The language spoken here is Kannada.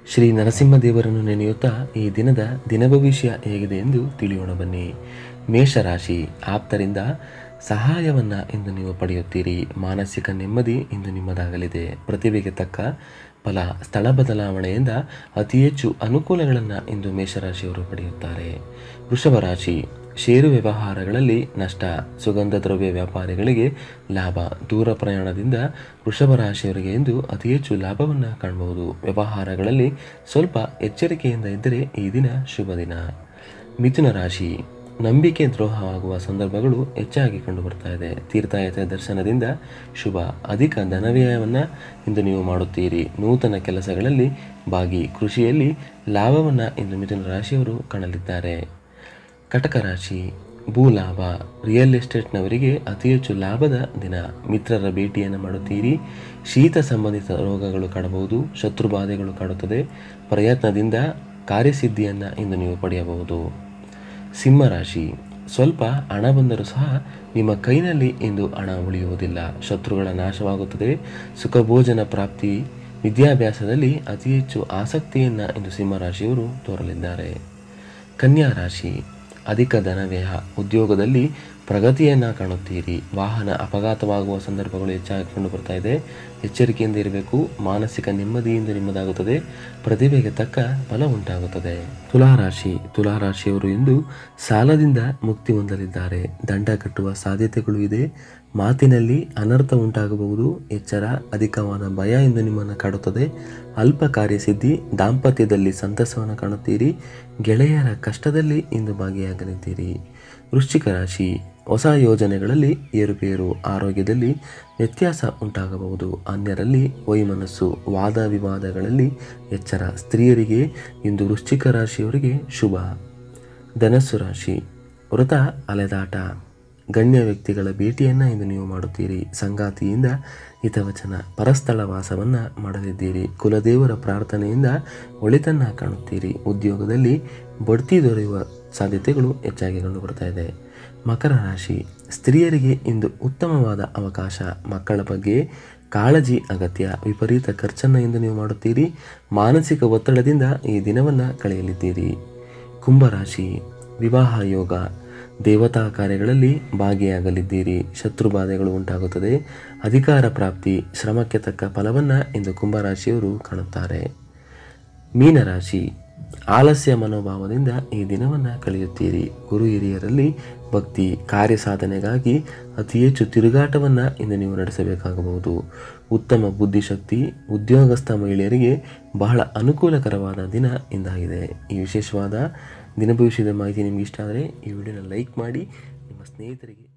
ಶ್ರೀ ನರಸಿಂಹದೇವರನ್ನು ನೆನೆಯುತ್ತಾ ಈ ದಿನದ ದಿನಭವಿಷ್ಯ ಹೇಗಿದೆ ಎಂದು ತಿಳಿಯೋಣ ಬನ್ನಿ ಮೇಷರಾಶಿ ಆಪ್ತರಿಂದ ಸಹಾಯವನ್ನು ಇಂದು ನೀವು ಪಡೆಯುತ್ತೀರಿ ಮಾನಸಿಕ ನೆಮ್ಮದಿ ಇಂದು ನಿಮ್ಮದಾಗಲಿದೆ ಪ್ರತಿಭೆಗೆ ತಕ್ಕ ಫಲ ಸ್ಥಳ ಬದಲಾವಣೆಯಿಂದ ಅತಿ ಹೆಚ್ಚು ಅನುಕೂಲಗಳನ್ನು ಇಂದು ಮೇಷರಾಶಿಯವರು ಪಡೆಯುತ್ತಾರೆ ವೃಷಭ ರಾಶಿ ಷೇರು ವ್ಯವಹಾರಗಳಲ್ಲಿ ನಷ್ಟ ಸುಗಂಧ ದ್ರವ್ಯ ವ್ಯಾಪಾರಿಗಳಿಗೆ ಲಾಭ ದೂರ ಪ್ರಯಾಣದಿಂದ ವೃಷಭ ರಾಶಿಯವರಿಗೆ ಎಂದು ಅತಿ ಹೆಚ್ಚು ಲಾಭವನ್ನು ಕಾಣಬಹುದು ವ್ಯವಹಾರಗಳಲ್ಲಿ ಸ್ವಲ್ಪ ಎಚ್ಚರಿಕೆಯಿಂದ ಇದ್ದರೆ ಈ ದಿನ ಶುಭ ದಿನ ಮಿಥುನ ರಾಶಿ ನಂಬಿಕೆ ದ್ರೋಹವಾಗುವ ಸಂದರ್ಭಗಳು ಹೆಚ್ಚಾಗಿ ಕಂಡುಬರ್ತಾ ಇದೆ ತೀರ್ಥಯಾತ್ರೆ ದರ್ಶನದಿಂದ ಶುಭ ಅಧಿಕ ಧನವ್ಯಯವನ್ನು ಇಂದು ನೀವು ಮಾಡುತ್ತೀರಿ ನೂತನ ಕೆಲಸಗಳಲ್ಲಿ ಭಾಗಿ ಕೃಷಿಯಲ್ಲಿ ಲಾಭವನ್ನು ಇಂದು ಮಿಥುನ ರಾಶಿಯವರು ಕಾಣಲಿದ್ದಾರೆ ಕಟಕ ರಾಶಿ ಭೂಲಾಭ ರಿಯಲ್ ಎಸ್ಟೇಟ್ನವರಿಗೆ ಅತಿ ಹೆಚ್ಚು ಲಾಭದ ದಿನ ಮಿತ್ರರ ಭೇಟಿಯನ್ನು ಮಾಡುತ್ತೀರಿ ಶೀತ ಸಂಬಂಧಿತ ರೋಗಗಳು ಕಾಡಬಹುದು ಶತ್ರು ಬಾಧೆಗಳು ಕಾಡುತ್ತದೆ ಪ್ರಯತ್ನದಿಂದ ಕಾರ್ಯಸಿದ್ಧಿಯನ್ನು ಇಂದು ನೀವು ಪಡೆಯಬಹುದು ಸಿಂಹರಾಶಿ ಸ್ವಲ್ಪ ಹಣ ಬಂದರೂ ಸಹ ನಿಮ್ಮ ಕೈನಲ್ಲಿ ಇಂದು ಹಣ ಉಳಿಯುವುದಿಲ್ಲ ಶತ್ರುಗಳ ನಾಶವಾಗುತ್ತದೆ ಸುಖಭೋಜನ ಪ್ರಾಪ್ತಿ ವಿದ್ಯಾಭ್ಯಾಸದಲ್ಲಿ ಅತಿ ಹೆಚ್ಚು ಆಸಕ್ತಿಯನ್ನು ಇಂದು ಸಿಂಹರಾಶಿಯವರು ತೋರಲಿದ್ದಾರೆ ಕನ್ಯಾ ರಾಶಿ ಅಧಿಕ ಧನವ್ಯಯ ಉದ್ಯೋಗದಲ್ಲಿ ಪ್ರಗತಿಯನ್ನು ಕಾಣುತ್ತೀರಿ ವಾಹನ ಅಪಘಾತವಾಗುವ ಸಂದರ್ಭಗಳು ಹೆಚ್ಚಾಗಿ ಕಂಡು ಬರ್ತಾ ಇದೆ ಎಚ್ಚರಿಕೆಯಿಂದ ಇರಬೇಕು ಮಾನಸಿಕ ನೆಮ್ಮದಿಯಿಂದ ನಿಮ್ಮದಾಗುತ್ತದೆ ಪ್ರತಿಭೆಗೆ ತಕ್ಕ ಫಲ ಉಂಟಾಗುತ್ತದೆ ತುಲಾರಾಶಿ ತುಲಾರಾಶಿಯವರು ಇಂದು ಸಾಲದಿಂದ ಮುಕ್ತಿ ಹೊಂದಲಿದ್ದಾರೆ ದಂಡ ಕಟ್ಟುವ ಸಾಧ್ಯತೆಗಳು ಇದೆ ಮಾತಿನಲ್ಲಿ ಅನರ್ಥ ಉಂಟಾಗಬಹುದು ಎಚ್ಚರ ಅಧಿಕವಾದ ಭಯ ಎಂದು ನಿಮ್ಮನ್ನು ಕಾಡುತ್ತದೆ ಅಲ್ಪ ಕಾರ್ಯಸಿದ್ಧಿ ದಾಂಪತ್ಯದಲ್ಲಿ ಸಂತಸವನ್ನು ಕಾಣುತ್ತೀರಿ ಗೆಳೆಯರ ಕಷ್ಟದಲ್ಲಿ ಇಂದು ಭಾಗಿಯಾಗಲಿದ್ದೀರಿ ವೃಶ್ಚಿಕ ರಾಶಿ ಹೊಸ ಯೋಜನೆಗಳಲ್ಲಿ ಏರುಪೇರು ಆರೋಗ್ಯದಲ್ಲಿ ವ್ಯತ್ಯಾಸ ಉಂಟಾಗಬಹುದು ಅನ್ಯರಲ್ಲಿ ವೈಮನಸ್ಸು ವಾದ ವಿವಾದಗಳಲ್ಲಿ ಎಚ್ಚರ ಸ್ತ್ರೀಯರಿಗೆ ಇಂದು ವೃಶ್ಚಿಕ ರಾಶಿಯವರಿಗೆ ಶುಭ ಧನಸ್ಸು ರಾಶಿ ವೃತ ಅಲೆದಾಟ ಗಣ್ಯ ವ್ಯಕ್ತಿಗಳ ಭೇಟಿಯನ್ನು ಇಂದು ನೀವು ಮಾಡುತ್ತೀರಿ ಸಂಗಾತಿಯಿಂದ ಹಿತವಚನ ಪರಸ್ಥಳ ವಾಸವನ್ನು ಮಾಡಲಿದ್ದೀರಿ ಕುಲದೇವರ ಪ್ರಾರ್ಥನೆಯಿಂದ ಒಳಿತನ್ನು ಕಾಣುತ್ತೀರಿ ಉದ್ಯೋಗದಲ್ಲಿ ಬಡ್ತಿ ದೊರೆಯುವ ಸಾಧ್ಯತೆಗಳು ಹೆಚ್ಚಾಗಿ ಕಂಡುಬರ್ತಾ ಇದೆ ಮಕರ ರಾಶಿ ಸ್ತ್ರೀಯರಿಗೆ ಇಂದು ಉತ್ತಮವಾದ ಅವಕಾಶ ಮಕ್ಕಳ ಬಗ್ಗೆ ಕಾಳಜಿ ಅಗತ್ಯ ವಿಪರೀತ ಖರ್ಚನ್ನು ಇಂದು ನೀವು ಮಾಡುತ್ತೀರಿ ಮಾನಸಿಕ ಒತ್ತಡದಿಂದ ಈ ದಿನವನ್ನು ಕಳೆಯಲಿದ್ದೀರಿ ಕುಂಭರಾಶಿ ವಿವಾಹ ಯೋಗ ದೇವತಾ ಕಾರ್ಯಗಳಲ್ಲಿ ಭಾಗಿಯಾಗಲಿದ್ದೀರಿ ಶತ್ರು ಬಾಧೆಗಳು ಉಂಟಾಗುತ್ತದೆ ಅಧಿಕಾರ ಪ್ರಾಪ್ತಿ ಶ್ರಮಕ್ಕೆ ತಕ್ಕ ಫಲವನ್ನು ಇಂದು ಕುಂಭರಾಶಿಯವರು ಕಾಣುತ್ತಾರೆ ಮೀನರಾಶಿ ಆಲಸ್ಯ ಮನೋಭಾವದಿಂದ ಈ ದಿನವನ್ನು ಕಳೆಯುತ್ತೀರಿ ಗುರು ಹಿರಿಯರಲ್ಲಿ ಭಕ್ತಿ ಕಾರ್ಯ ಸಾಧನೆಗಾಗಿ ಅತಿ ಹೆಚ್ಚು ತಿರುಗಾಟವನ್ನು ಇಂದು ನೀವು ನಡೆಸಬೇಕಾಗಬಹುದು ಉತ್ತಮ ಬುದ್ಧಿಶಕ್ತಿ ಉದ್ಯೋಗಸ್ಥ ಮಹಿಳೆಯರಿಗೆ ಬಹಳ ಅನುಕೂಲಕರವಾದ ದಿನ ಇಂದಾಗಿದೆ ಈ ವಿಶೇಷವಾದ ದಿನ ಭವಿಷ್ಯದ ಮಾಹಿತಿ ನಿಮಗೆ ಇಷ್ಟ ಆದರೆ ಈ ವಿಡಿಯೋನ ಲೈಕ್ ಮಾಡಿ ನಿಮ್ಮ ಸ್ನೇಹಿತರಿಗೆ